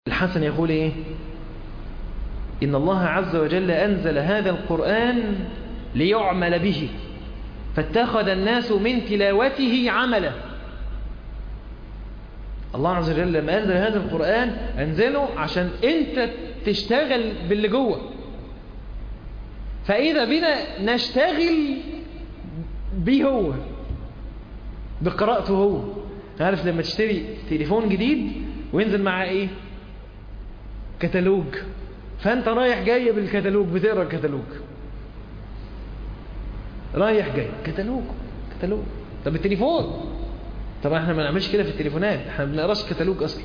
الحسن يقول إيه إن الله عز وجل أنزل هذا القرآن ليعمل به فاتخذ الناس من تلاوته عملا الله عز وجل لما أنزل هذا القرآن أنزله عشان أنت تشتغل باللي جوه فإذا بنا نشتغل به هو بقراءته هو عارف لما تشتري تليفون جديد وينزل معاه ايه كتالوج فانت رايح جاي بالكتالوج بتقرا الكتالوج رايح جاي كتالوج كتالوج طب التليفون طبعا احنا ما نعملش كده في التليفونات احنا ما بنقراش كتالوج اصلا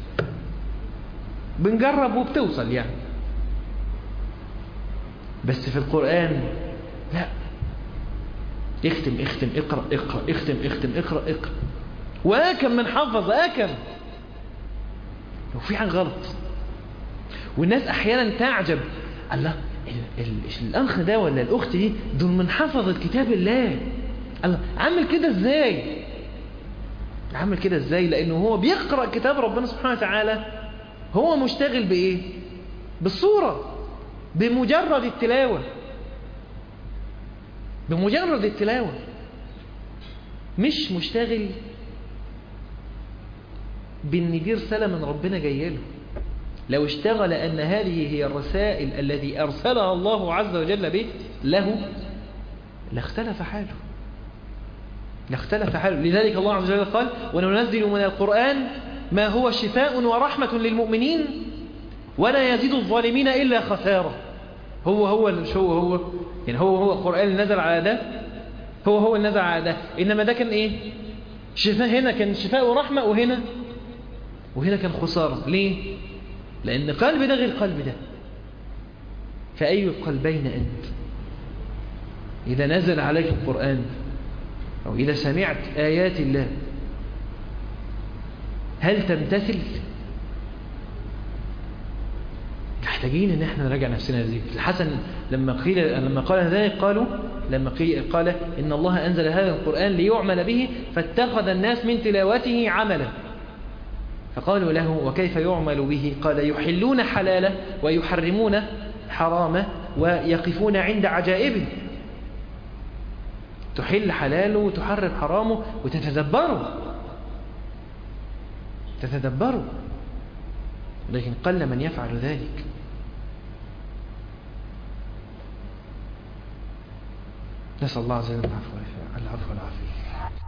بنجرب وبتوصل يعني بس في القرآن لا اختم اختم اقرأ اقرأ اختم اختم اقرأ اقرأ وأكم من حفظ أكم لو في حاجة غلط والناس أحيانا تعجب الله ال ال الأخ ده ولا الأخت دي دول من حفظة كتاب الله الله عمل كده ازاي عمل كده ازاي لأنه هو بيقرأ كتاب ربنا سبحانه وتعالى هو مشتغل بإيه بالصورة بمجرد التلاوة بمجرد التلاوة مش مشتغل بان دي رسالة من ربنا جايله لو اشتغل أن هذه هي الرسائل الذي أرسلها الله عز وجل به له لاختلف حاله لاختلف حاله لذلك الله عز وجل قال وننزل من القرآن ما هو شفاء ورحمة للمؤمنين ولا يزيد الظالمين إلا خسارة هو هو مش هو هو يعني هو هو القرآن اللي نزل على ده هو هو اللي نزل على ده إنما ده كان إيه شفاء هنا كان شفاء ورحمة وهنا وهنا كان خسارة ليه لأن قلب ده غير قلب ده فأي القلبين أنت إذا نزل عليك القرآن أو إذا سمعت آيات الله هل تمتثل محتاجين ان احنا نراجع نفسنا هذه الحسن لما قيل لما قال ذلك قالوا لما قال ان الله انزل هذا القرآن ليعمل به فاتخذ الناس من تلاوته عملا فقالوا له وكيف يعمل به قال يحلون حلاله ويحرمون حرامه ويقفون عند عجائبه تحل حلاله وتحرم حرامه وتتدبره تتدبره لكن قل من يفعل ذلك نسأل الله عز وجل العفو والعافية